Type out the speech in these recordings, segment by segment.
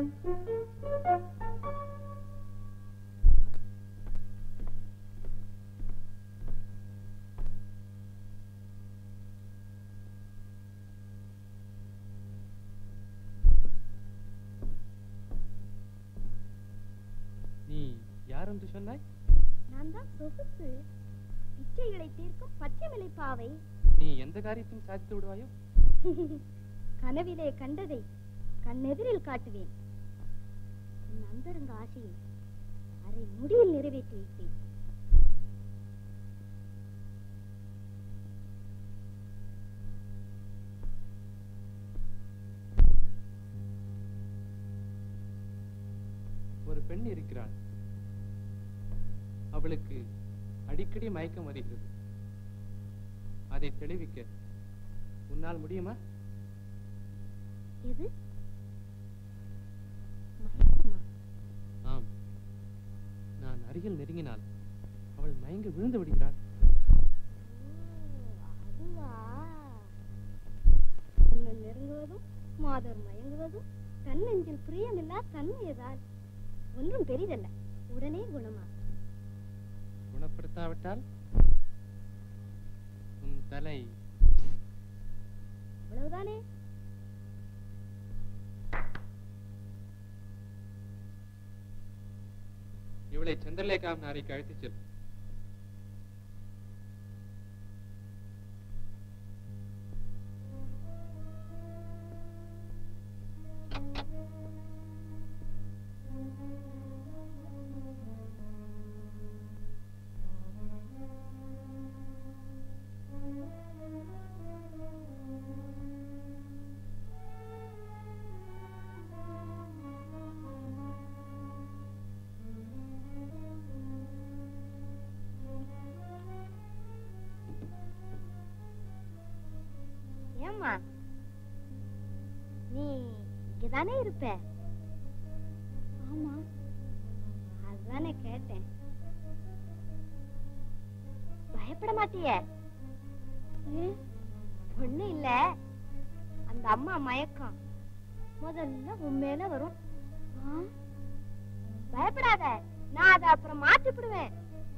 நீ யார் என்று சொன்னாய் நான் தான் சொகுசு இச்சைகளை தீர்க்கும் பச்சைமலை பாவை நீ எந்த காரியத்தையும் சாதித்து விடுவாயோ கனவிலே கண்டதை கண்ணெதிரில் காட்டுவேன் உன் அந்தரங்க ஆசையை அரை முடியில் நிறைவேற்றி வைப்பேன் ஒரு பெண் இருக்கிறாள் அவளுக்கு அடிக்கடி மயக்கம் வருகிறது அதை தெளிவிக்க உன்னால் முடியுமா எது மயக்கமா ஆம் நான் அருகில் நெருங்கினால் அவள் மயங்கி விழுந்து விடுகிறாள் ஓ, அதுவா கண்ணன் நெருங்குவதும் மாதர் மயங்குவதும் தன்னெஞ்சில் பிரியமில்லா தன்மையதால் ஒன்றும் பெரிதல்ல உடனே குணமா குணப்படுத்தாவிட்டால் உன் தலை அவ்வளவுதானே இவளை சந்திரலேகாவின் அறைக்கு அழைத்துச் செல் ஏம்மா நீ இங்கதானே இருப்ப ஆமா அதுதானே கேட்டேன் பயப்பட மாட்டியே ஒண்ணு இல்ல அந்த அம்மா மயக்கம் முதல்ல உன் மேல வரும் ஆ? பயப்படாத நான் அதை அப்புறம் மாற்றிவிடுவேன்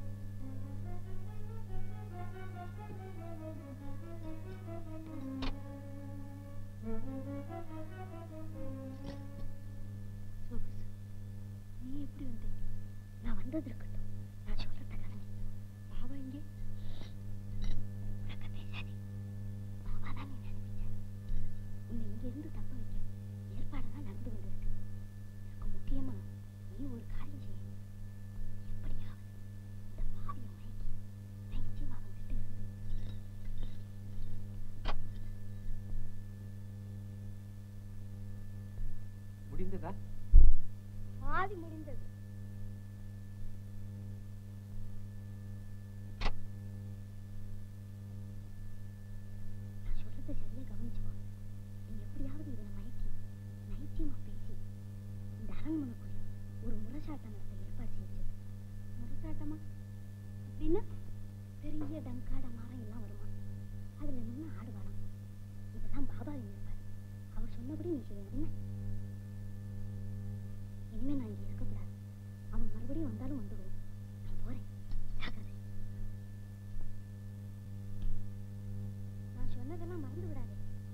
நீ எப்படி வந்த நான் வந்தது இருக்கட்டும் நான் சொல்றத கவனி பாவா இங்கே உனக்கு பேசாதே பாவா தான் நீ நினைச்ச உன்னை இங்க இருந்து தப்ப வைக்க ஏற்பாடுதான் நடந்து கொண்டிருக்கு இதுக்கு முக்கியமா நீ ஒரு காரியம் செய்யணும் எப்படியாவது இந்த பாவியை மயக்கி நைச்சியமா அவன்கிட்ட இருந்து முடிந்ததா பாதி முடிந்தது நான் சொல்றத சரியா கவனிச்சுக்கோ நீ எப்படியாவது இவனை மயக்கி நைத்தியமா பேசி இந்த அரண்மனைக்குள்ள ஒரு முரசாட்டம் நடத்த ஏற்பாடு செஞ்சு முரசாட்டமா அப்படின்னா பெரிய டங்காட மரம் எல்லாம் வருமா அதுல நின்று ஆடுவாராம் இதெல்லாம் பாபாவின் ஏற்பாடு அவர் சொன்னபடி நீ செய்யணும் என்ன இனிமே நான் இங்க இருக்கக்கூடாது அவன் மறுபடியும் வந்தாலும் வந்துடுவோம் நான் போறேன் ஜாக்கிரதை நான் சொன்னதெல்லாம் மறந்து விடாதே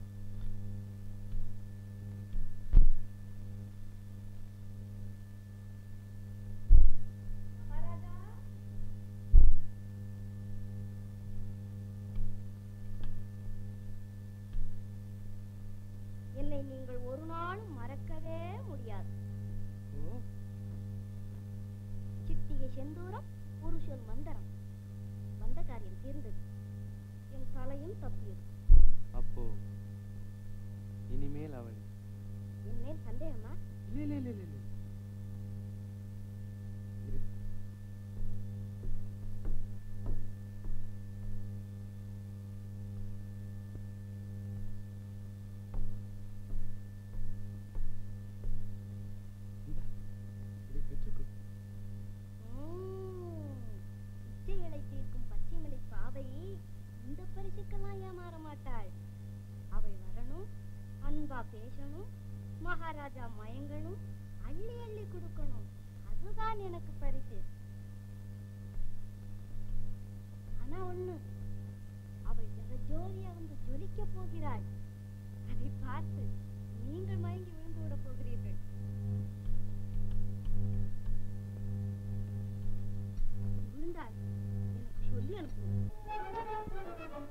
என்னை நீங்கள் ஒரு நாளும் மறக்கவே முடியாது ஓ சித்திகை செந்தூரம் புருஷன் மந்தரம் வந்த காரியம் தீர்ந்தது என் தலையும் தப்பியது அப்போ இனிமேல் அவள் என் மேல் சந்தேகமா இல்லை இல்லை இல்லை இல்லை இரு. இந்தா, இதை பெற்றுக்கொள் உம், இச்சைகளை தீர்க்கும் பச்சைமலை பாவை இந்த பரிசுக்கெல்லாம் ஏமாற மாட்டாள் அவள் வரணும் அன்பா பேசணும் மகாராஜா மயங்கணும் அள்ளி அள்ளி கொடுக்கணும் அதுதான் எனக்கு பரிசு ஆனா ஒண்ணு அவள் ஜெகஜோதியா வந்து ஜொலிக்க போகிறாள் அதை பார்த்து நீங்கள் மயங்கி விழுந்து விட போகிறீர்கள் விழுந்தால் எனக்கு சொல்லி அனுப்புங்கள்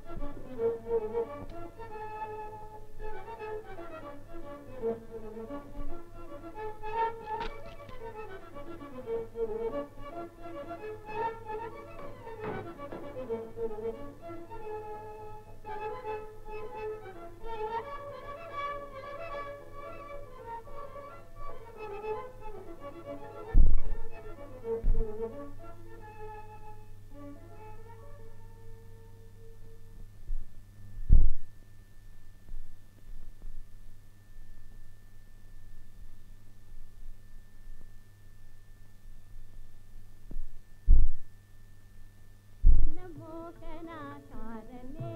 மனமோகனாகாரனே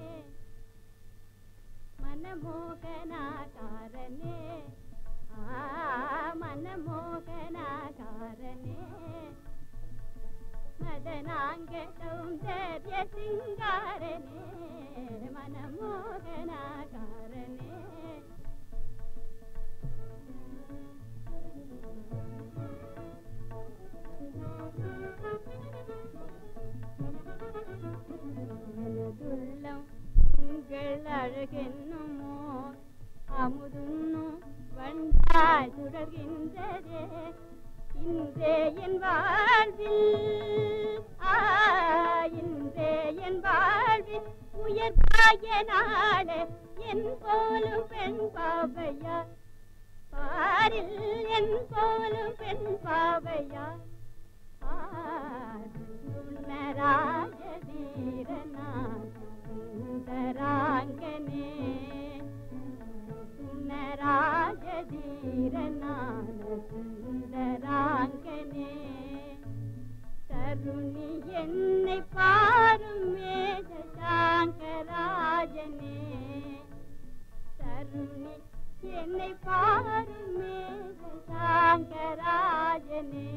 மனமோகனாகாரனே ஆ மனமோகனாகாரனே மதனாங்க சௌந்தர்ய சிங்காரனே மனமோகனாகாரனே எனதுள்ளம் உங்கள் அழகென்னுமோ அமுதுன்னும் வண்டாய் சுடர்கின்றதே இன்றே என் வாழ்வில் ஆ இன்றே என் வாழ்வில் உயர்வாய நாளே என் போலும் பெண் பாவையா பாரில் என் போலும் பெண் பாவையா சுந்தராங்கனே சுந்தராஜதீரனான சுந்தராங்கனே தருணி என்னை பாரும் வேத சாங்கராஜனே தருணி என்னை பாரும் வேத சாங்கராஜனே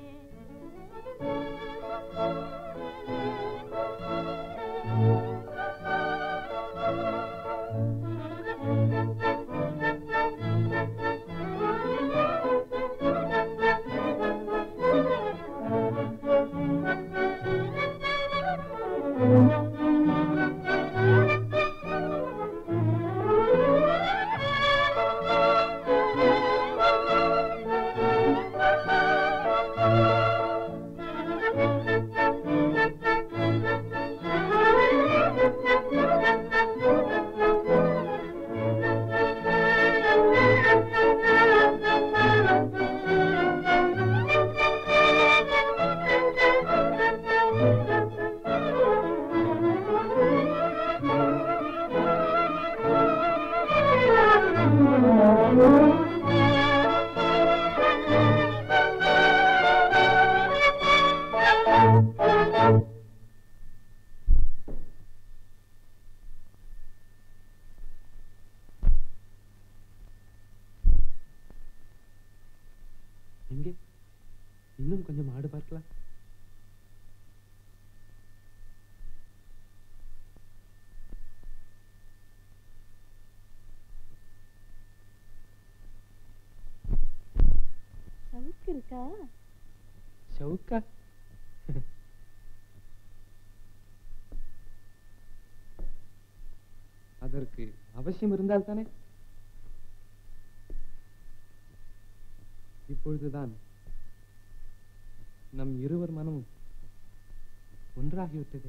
எங்கே இன்னும் கொஞ்சம் ஆடு பார்க்கலாம் சவுக்கு இருக்கா ஷவுக்கா அதற்கு அவசியம் இருந்தால் தானே இப்பொழுதுதான் நம் இருவர் மனமும் ஒன்றாகிவிட்டது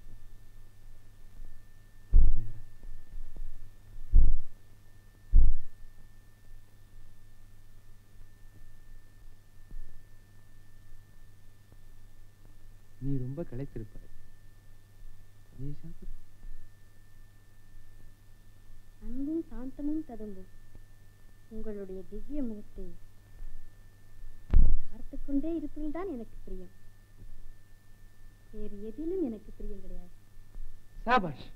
நீ ரொம்ப களைத்திருப்பாய் நீ சாப்பிடு அன்பும் சாந்தமும் ததும்பும் உங்களுடைய திவ்ய முகத்தை பார்த்துக் கொண்டே இருப்பதில்தான் எனக்கு பிரியம் வேறு எதிலும் எனக்கு பிரியம் கிடையாது சாபாஷ்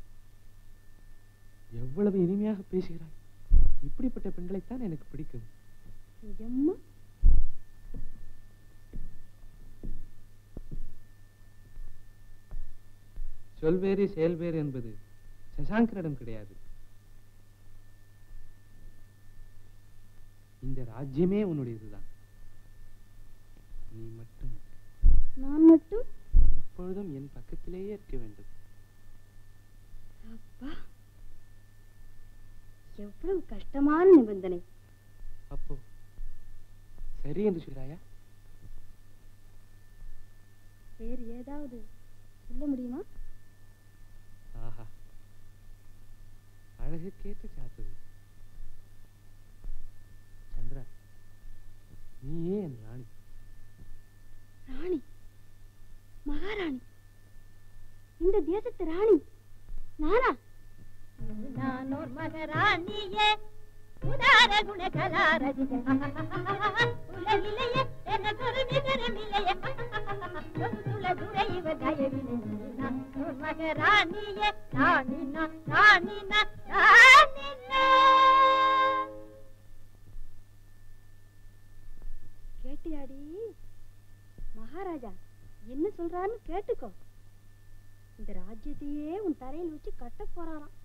எவ்வளவு இனிமையாக பேசுகிறாய் இப்படிப்பட்ட பெண்களைத்தான் எனக்கு பிடிக்கும் நிஜமா சொல் வேறு செயல் வேறு என்பது சசாங்கரிடம் கிடையாது இந்த ராஜ்யமே உன்னுடையதுதான் நீ மட்டும் நான் மட்டும் எப்பொழுதும் என் பக்கத்திலேயே இருக்க வேண்டும் அப்பா எவ்வளவு கஷ்டமான நிபந்தனை அப்போ சரி என்று சொல்கிறாயா வேறு ஏதாவது சொல்ல முடியுமா ஆஹா அழகுக்கேற்ற சாத்துது சந்திரா நீயே என் ராணி ராணி மகாராணி இந்த தேசத்து ராணி நானா நான் ஒரு மகராணியே உதார குண கலாரதியே உலகிலேயே எனக்கு ஒரு நிகரமில்லையே துல துறை இவர் தயவில்லை நான் ஒரு மகராணியே ராணினா ராணினா ராணினா கேட்டியாடி மகாராஜா என்ன சொல்றாருன்னு கேட்டுக்கோ இந்த ராஜ்யத்தையே உன் தலையில வச்சு கட்ட போறாராம்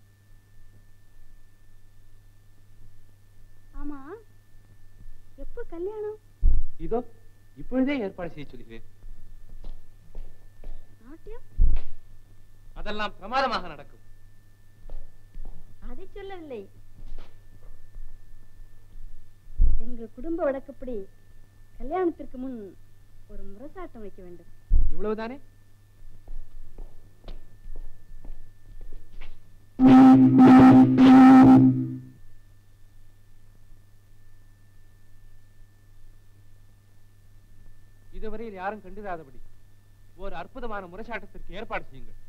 ஆமா எப்ப கல்யாணம் இதோ இப்பொழுதே ஏற்பாடு செய்ய சொல்கிறேன் நாட்டியம் அதெல்லாம் பிரமாதமாக நடக்கும் அதை சொல்லவில்லை எங்கள் குடும்ப வழக்கப்படி கல்யாணத்திற்கு முன் ஒரு முரசாட்டம் வைக்க வேண்டும் இவ்வளவுதானே இதுவரையில் யாரும் கண்டிராதபடி ஒரு அற்புதமான முரசாட்டத்திற்கு ஏற்பாடு செய்யுங்கள்